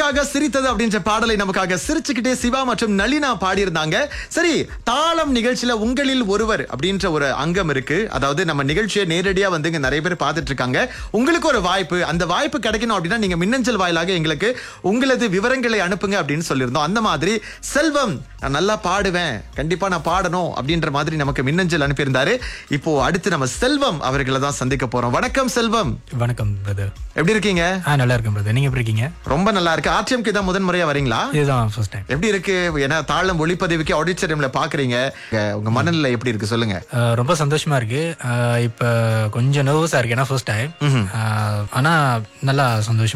உங்களுக்காக சிரித்தது அப்படின்ற பாடலை நமக்காக சிரிச்சுக்கிட்டே சிவா மற்றும் நளினா பாடியிருந்தாங்க சரி தாளம் நிகழ்ச்சியில உங்களில் ஒருவர் அப்படின்ற ஒரு அங்கம் இருக்கு அதாவது நம்ம நிகழ்ச்சியை நேரடியா வந்து இங்க நிறைய பேர் பார்த்துட்டு இருக்காங்க உங்களுக்கு ஒரு வாய்ப்பு அந்த வாய்ப்பு கிடைக்கணும் அப்படின்னா நீங்க மின்னஞ்சல் வாயிலாக எங்களுக்கு உங்களது விவரங்களை அனுப்புங்க அப்படின்னு சொல்லியிருந்தோம் அந்த மாதிரி செல்வம் நான் நல்லா பாடுவேன் கண்டிப்பா நான் பாடணும் அப்படின்ற மாதிரி நமக்கு மின்னஞ்சல் அனுப்பியிருந்தாரு இப்போ அடுத்து நம்ம செல்வம் அவர்களை தான் சந்திக்க போறோம் வணக்கம் செல்வம் வணக்கம் பிரதர் எப்படி இருக்கீங்க ஆ நல்லா இருக்கேன் பிரதர் நீங்க எப்படி இருக்கீங்க ரொம்ப நல்லா இருக்கு ஆர்டிஎம்க்கு தான் முதன் முறையா வரீங்களா இதுதான் ஃபர்ஸ்ட் டைம் எப்படி இருக்கு ஏன்னா தாளம் ஒளிப்பதிவுக்கு ஆடிட்டோரியம்ல பாக்குறீங்க உங்க- உங்க மனநிலை எப்படி இருக்கு சொல்லுங்க ரொம்ப சந்தோஷமா இருக்கு அஹ், இப்ப கொஞ்சம் நர்வஸா இருக்கு ஏன்னா ஃபர்ஸ்ட் டைம் ஆனா நல்லா சந்தோஷமா